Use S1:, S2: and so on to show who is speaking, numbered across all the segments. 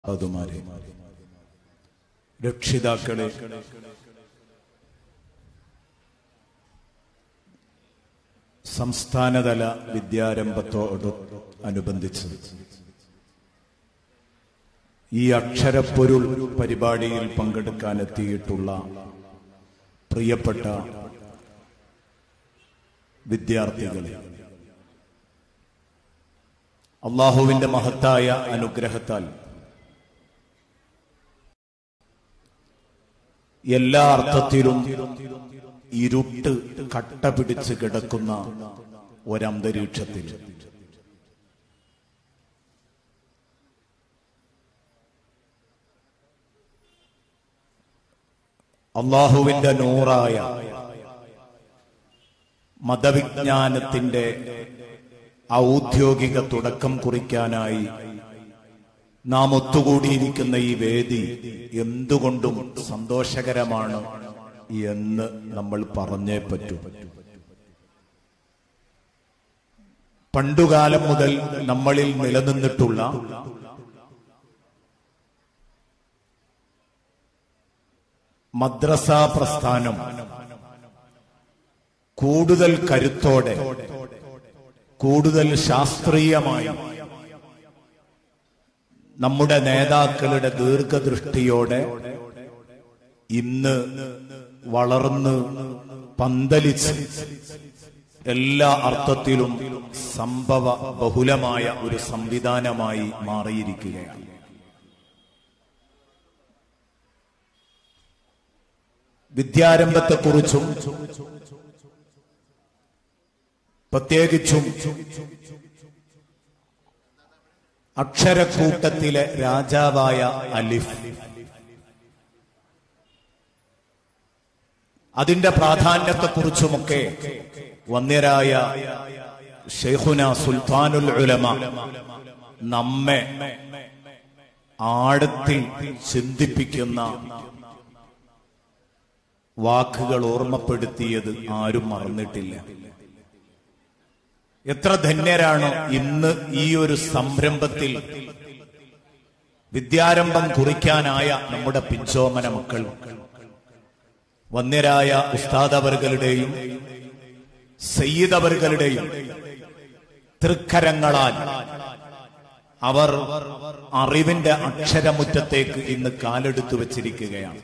S1: അതുമാരെ രക്ഷിതാക്കളെ സംസ്ഥാനതല വിദ്യാരംഭത്തോട് അനുബന്ധിച്ച് ഈ അക്ഷരപ്പൊരുൾ പരിപാടിയിൽ പങ്കെടുക്കാനെത്തിയിട്ടുള്ള പ്രിയപ്പെട്ട വിദ്യാർത്ഥികളെ അള്ളാഹുവിന്റെ മഹത്തായ അനുഗ്രഹത്താൽ എല്ലാ അർത്ഥത്തിലും ഇരുട്ട് കട്ട പിടിച്ച് കിടക്കുന്ന ഒരന്തരീക്ഷത്തിൽ അള്ളാഹുവിന്റെ നൂറായ മതവിജ്ഞാനത്തിന്റെ ഔദ്യോഗിക തുടക്കം കുറിക്കാനായി നാം ഒത്തുകൂടിയിരിക്കുന്ന ഈ വേദി എന്തുകൊണ്ടും സന്തോഷകരമാണ് എന്ന് നമ്മൾ പറഞ്ഞേ പറ്റൂ പണ്ടുകാലം മുതൽ നമ്മളിൽ നിലനിന്നിട്ടുള്ള മദ്രസ പ്രസ്ഥാനം കൂടുതൽ കരുത്തോടെ കൂടുതൽ ശാസ്ത്രീയമായി നമ്മുടെ നേതാക്കളുടെ ദീർഘദൃഷ്ടിയോടെ ഇന്ന് വളർന്ന് പന്തലിച്ച് എല്ലാ അർത്ഥത്തിലും സംഭവ ബഹുലമായ ഒരു സംവിധാനമായി മാറിയിരിക്കുകയാണ് വിദ്യാരംഭത്തെക്കുറിച്ചും പ്രത്യേകിച്ചും അക്ഷരക്കൂട്ടത്തിലെ രാജാവായ അലിഫ് അതിന്റെ പ്രാധാന്യത്തെക്കുറിച്ചുമൊക്കെ വന്യരായ ഷെയ്ഖുന സുൽത്താനുൽ ഉലമ നമ്മെ ആഴത്തിൽ ചിന്തിപ്പിക്കുന്ന വാക്കുകൾ ഓർമ്മപ്പെടുത്തിയത് ആരും മറന്നിട്ടില്ല എത്ര ധന്യരാണ് ഇന്ന് ഈ ഒരു സംരംഭത്തിൽ വിദ്യാരംഭം കുറിക്കാനായ നമ്മുടെ പിഞ്ചോമന മക്കൾ വന്യരായ ഉസ്താദവറുകളുടെയും സയ്യിദവറുകളുടെയും തൃക്കരങ്ങളാൽ അവർ അറിവിന്റെ അക്ഷരമുറ്റത്തേക്ക് ഇന്ന് കാലെടുത്തു വച്ചിരിക്കുകയാണ്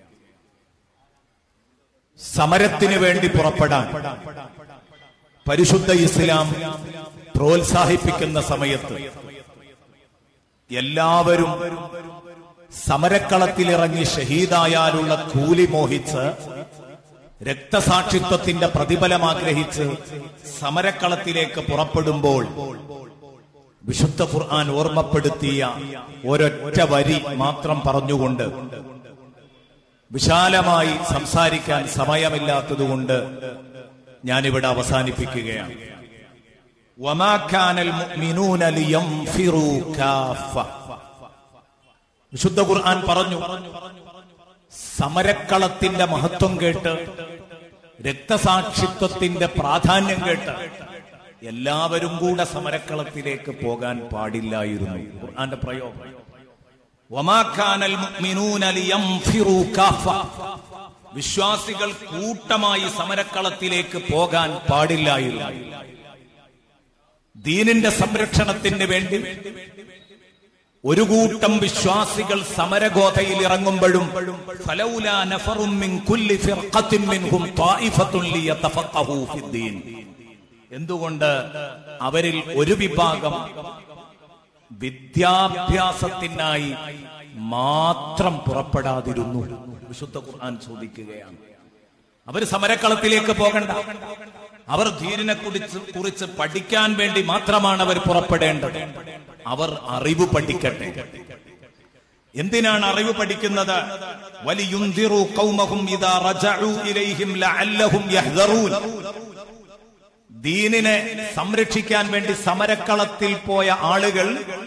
S1: സമരത്തിന് വേണ്ടി പുറപ്പെടാൻ പരിശുദ്ധ ഇസ്ലാം പ്രോത്സാഹിപ്പിക്കുന്ന സമയത്ത് എല്ലാവരും സമരക്കളത്തിലിറങ്ങി ഷഹീദായാലുള്ള കൂലി മോഹിച്ച് രക്തസാക്ഷിത്വത്തിന്റെ പ്രതിഫലം ആഗ്രഹിച്ച് സമരക്കളത്തിലേക്ക് പുറപ്പെടുമ്പോൾ വിശുദ്ധ ഖുർആൻ ഓർമ്മപ്പെടുത്തിയ ഒരൊറ്റ വരി മാത്രം പറഞ്ഞുകൊണ്ട് വിശാലമായി സംസാരിക്കാൻ സമയമില്ലാത്തതുകൊണ്ട് ഞാനിവിടെ അവസാനിപ്പിക്കുകയാണ് وما كان المؤمنون لينفروا كافة വിശുദ്ധ ഖുർആൻ പറഞ്ഞു സമരക്കളത്തിന്റെ മഹത്വം കേട്ട് രക്തസാക്ഷിത്വത്തിന്റെ പ്രാധാന്യം കേട്ട് എല്ലാവരും കൂടെ സമരക്കളത്തിലേക്ക് പോകാൻ പാടില്ലായിരുന്നു ഖുർആന്റെ പ്രയോഗം وما كان المؤمنون لينفروا كافة വിശ്വാസികൾ കൂട്ടമായി സമരക്കളത്തിലേക്ക് പോകാൻ പാടില്ലായിരുന്നു ദീനിന്റെ സംരക്ഷണത്തിന് വേണ്ടി ഒരു കൂട്ടം വിശ്വാസികൾ സമരഗോധയിൽ ഇറങ്ങുമ്പോഴും ഫലൗലാ നഫറും മിൻ കുല്ലി ഫിർഖത്തിൻ മിൻഹും ത്വായിഫത്തുൻ ലിയതഫഖഹു ഫിദ്ദീൻ എന്തുകൊണ്ട് അവരിൽ ഒരു വിഭാഗം വിദ്യാഭ്യാസത്തിനായി മാത്രം പുറപ്പെടാതിരുന്നു വിശുദ്ധ ഖുർആൻ ചോദിക്കുകയാണ് അവർ സമരക്കളത്തിലേക്ക് പോകണ്ട അവർ ധീരനെ കുറിച്ച് കുറിച്ച് പഠിക്കാൻ വേണ്ടി മാത്രമാണ് അവർ പുറപ്പെടേണ്ടത് അവർ അറിവ് പഠിക്കട്ടെ എന്തിനാണ് അറിവ് പഠിക്കുന്നത് വലിയുന്തിറു ഖൗമഹും ഇദാ റജഉ ഇലൈഹിം ലഅല്ലഹും യഹ്ദറൂൻ ദീനിനെ സംരക്ഷിക്കാൻ വേണ്ടി സമരക്കളത്തിൽ പോയ ആളുകൾ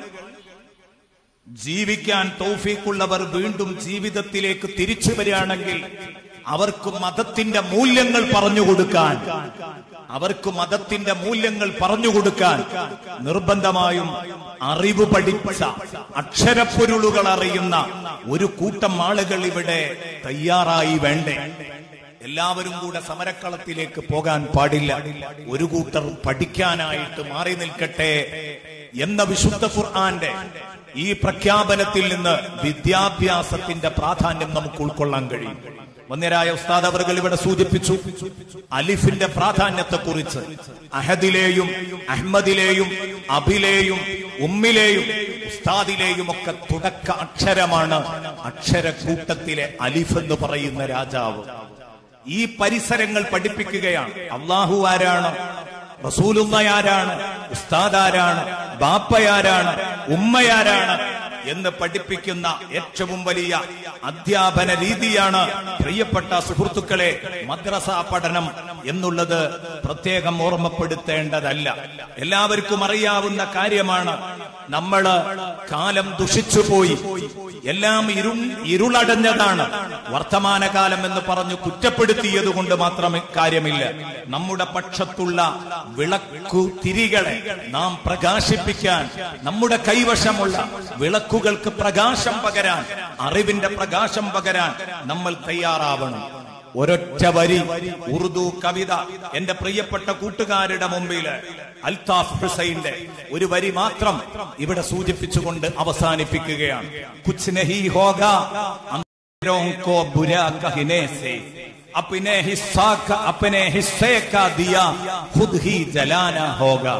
S1: ജീവിക്കാൻ തൗഫീഖുള്ളവർ വീണ്ടും ജീവിതത്തിലേക്ക് തിരിച്ചു വരികയാണെങ്കിൽ അവർക്ക് മതത്തിന്റെ മൂല്യങ്ങൾ പറഞ്ഞു കൊടുക്കാൻ അവർക്ക് മതത്തിന്റെ മൂല്യങ്ങൾ പറഞ്ഞു കൊടുക്കാൻ നിർബന്ധമായും അറിവ് പഠിച്ച അക്ഷരപ്പൊരുളുകൾ അറിയുന്ന ഒരു കൂട്ടം ആളുകൾ ഇവിടെ തയ്യാറായി വേണ്ടേ എല്ലാവരും കൂടെ സമരക്കളത്തിലേക്ക് പോകാൻ പാടില്ല ഒരു കൂട്ടർ പഠിക്കാനായിട്ട് മാറി നിൽക്കട്ടെ എന്ന വിശുദ്ധ ഖുർആന്റെ ഈ പ്രഖ്യാപനത്തിൽ നിന്ന് വിദ്യാഭ്യാസത്തിന്റെ പ്രാധാന്യം നമുക്ക് ഉൾക്കൊള്ളാൻ കഴിയും വന്യരായ ഉസ്താദ് അവർകൾ ഇവിടെ സൂചിപ്പിച്ചു അലിഫിന്റെ പ്രാധാന്യത്തെ കുറിച്ച് അഹദിലെയും അഹമ്മദിലെയും അബിലെയും ഉമ്മിലെയും ഉസ്താദിലെയും ഒക്കെ തുടക്ക അക്ഷരമാണ് അക്ഷരക്കൂട്ടത്തിലെ അലിഫ് എന്ന് പറയുന്ന രാജാവ് ഈ പരിസരങ്ങൾ പഠിപ്പിക്കുകയാണ് അള്ളാഹു ആരാണ് റസൂലുള്ള ആരാണ് ഉസ്താദ് ആരാണ് ബാപ്പയാരാണ് ഉമ്മയാരാണ് എന്ന് പഠിപ്പിക്കുന്ന ഏറ്റവും വലിയ അധ്യാപന രീതിയാണ് പ്രിയപ്പെട്ട സുഹൃത്തുക്കളെ മദ്രസ പഠനം എന്നുള്ളത് പ്രത്യേകം ഓർമ്മപ്പെടുത്തേണ്ടതല്ല എല്ലാവർക്കും അറിയാവുന്ന കാര്യമാണ് നമ്മള് കാലം ദുഷിച്ചുപോയി എല്ലാം ഇരു ഇരുളടഞ്ഞതാണ് വർത്തമാനകാലം എന്ന് പറഞ്ഞു കുറ്റപ്പെടുത്തിയത് കൊണ്ട് മാത്രമേ കാര്യമില്ല നമ്മുടെ പക്ഷത്തുള്ള വിളക്കു തിരികളെ നാം പ്രകാശിപ്പിക്കാൻ നമ്മുടെ കൈവശമുള്ള വിളക്കുകൾക്ക് പ്രകാശം പകരാൻ അറിവിന്റെ പ്രകാശം പകരാൻ നമ്മൾ തയ്യാറാവണം ഒരൊറ്റ വരി ഉറുദു കവിത എന്റെ പ്രിയപ്പെട്ട കൂട്ടുകാരുടെ മുമ്പിൽ അൽതാഫ് ഹുസൈന്റെ ഒരു വരി മാത്രം ഇവിടെ സൂചിപ്പിച്ചുകൊണ്ട് അവസാനിപ്പിക്കുകയാണ് കുച്ച് നഹി ഹോഗ അന്തരോं को बुरा कहने से अपने हिस्सा का अपने हिस्से का दिया खुद ही जलाना होगा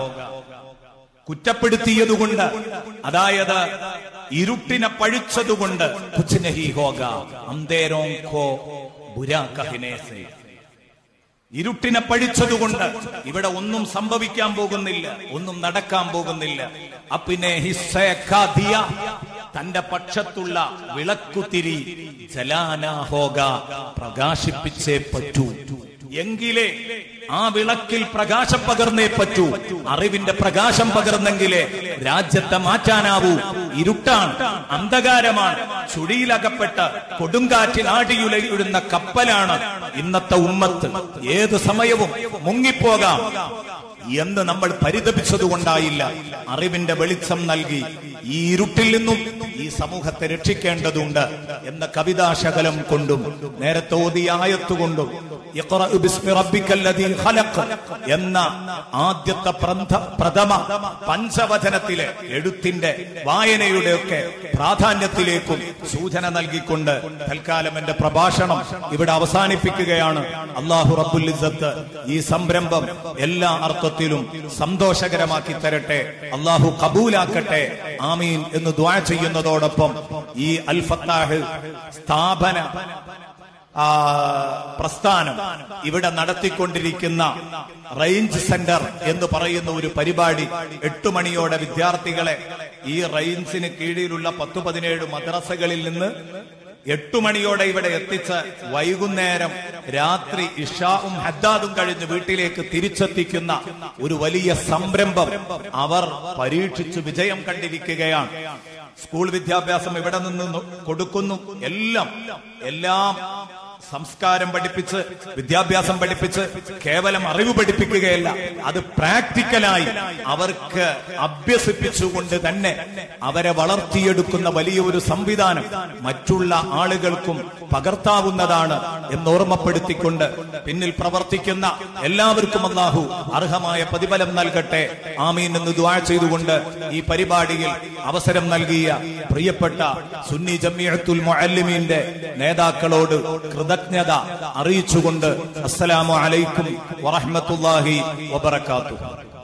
S1: കുറ്റപ്പെടുത്തിയതുകൊണ്ട് അതായത് ഇരുട്ടിനെ പഴിച്ചതുകൊണ്ട് കുച്ച് നഹി ഹോഗ അന്തേരോ കോ ബുരാ കഹിനെ സേ ഇരുട്ടിനെ പഴിച്ചതുകൊണ്ട് ഇവിടെ ഒന്നും സംഭവിക്കാൻ പോകുന്നില്ല ഒന്നും നടക്കാൻ പോകുന്നില്ല അപ്പിനെ ഹിസ്സയക്കാതിയ തന്റെ പക്ഷത്തുള്ള വിളക്കുതിരി ജലാനാഹോക പ്രകാശിപ്പിച്ചേ പറ്റൂ എങ്കിലേ ആ വിളക്കിൽ പ്രകാശം പകർന്നേ പറ്റൂ അറിവിന്റെ പ്രകാശം പകർന്നെങ്കിലേ രാജ്യത്തെ മാറ്റാനാവൂ ഇരുട്ടാണ് അന്ധകാരമാണ് ചുഴിയിലകപ്പെട്ട് കൊടുങ്കാറ്റിൽ ആടിയുലയുന്ന കപ്പലാണ് ഇന്നത്തെ ഉമ്മത്ത് ഏത് സമയവും മുങ്ങിപ്പോകാം എന്ന് നമ്മൾ പരിതപിച്ചതുകൊണ്ടായില്ല അറിവിന്റെ വെളിച്ചം നൽകി ഈ ഇരുട്ടിൽ നിന്നും ഈ സമൂഹത്തെ രക്ഷിക്കേണ്ടതുണ്ട് എന്ന കവിതാശകലം കൊണ്ടും നേരത്തെ ഓതിയ ആയത്തുകൊണ്ടും ഇഖ്റ ബിസ്മി റബ്ബിക്കല്ലദീ ഖലഖ് എന്ന ആദ്യത്തെ പ്രന്ധ- പ്രഥമ പഞ്ചവചനത്തിലെ എഴുത്തിന്റെ വായനയുടെ ഒക്കെ പ്രാധാന്യത്തിലേക്കും സൂചന നൽകിക്കൊണ്ട് തൽക്കാലം എന്റെ പ്രഭാഷണം ഇവിടെ അവസാനിപ്പിക്കുകയാണ് അള്ളാഹു റബ്ബുൽ ഇസ്സത്ത് ഈ സംരംഭം എല്ലാ അർത്ഥത്തിലും സന്തോഷകരമാക്കി തരട്ടെ അള്ളാഹു കബൂലാക്കട്ടെ ആമീൻ എന്ന് ദ്വാ ചെയ്യുന്നതോടൊപ്പം ഈ അൽ ഫത്താഹ് സ്ഥാപന ആ, പ്രസ്ഥാനം ഇവിടെ നടത്തിക്കൊണ്ടിരിക്കുന്ന റേഞ്ച് സെന്റർ എന്ന് പറയുന്ന ഒരു പരിപാടി എട്ടു മണിയോടെ വിദ്യാർത്ഥികളെ ഈ റേഞ്ചിന് കീഴിലുള്ള പത്തു പതിനേഴ് മദ്രസകളിൽ നിന്ന് എട്ടു മണിയോടെ ഇവിടെ എത്തിച്ച് വൈകുന്നേരം രാത്രി ഇഷാവും ഹദ്ദാദും കഴിഞ്ഞ് വീട്ടിലേക്ക് തിരിച്ചെത്തിക്കുന്ന ഒരു വലിയ സംരംഭം അവർ പരീക്ഷിച്ചു വിജയം കണ്ടിരിക്കുകയാണ് സ്കൂൾ വിദ്യാഭ്യാസം ഇവിടെ നിന്ന് കൊടുക്കുന്നു എല്ലാം എല്ലാം സംസ്കാരം പഠിപ്പിച്ച് വിദ്യാഭ്യാസം പഠിപ്പിച്ച് കേവലം അറിവ് പഠിപ്പിക്കുകയല്ല അത് പ്രാക്ടിക്കലായി അവർക്ക് അഭ്യസിപ്പിച്ചുകൊണ്ട് തന്നെ അവരെ വളർത്തിയെടുക്കുന്ന വലിയ ഒരു സംവിധാനം മറ്റുള്ള ആളുകൾക്കും പകർത്താവുന്നതാണ് എന്ന് ഓർമ്മപ്പെടുത്തിക്കൊണ്ട് പിന്നിൽ പ്രവർത്തിക്കുന്ന എല്ലാവർക്കും അള്ളാഹു അർഹമായ പ്രതിഫലം നൽകട്ടെ ആമീൻ എന്ന് ദ്വാ ചെയ്തുകൊണ്ട് ഈ പരിപാടിയിൽ അവസരം നൽകിയ പ്രിയപ്പെട്ട സുന്നി ജമിയത്തുൽ മുഅല്ലിമീന്റെ നേതാക്കളോട് കൃതജ്ഞത അറിയിച്ചുകൊണ്ട് അസ്സലാമു അലൈക്കും വറഹ്മത്തുള്ളാഹി വബറകാതുഹു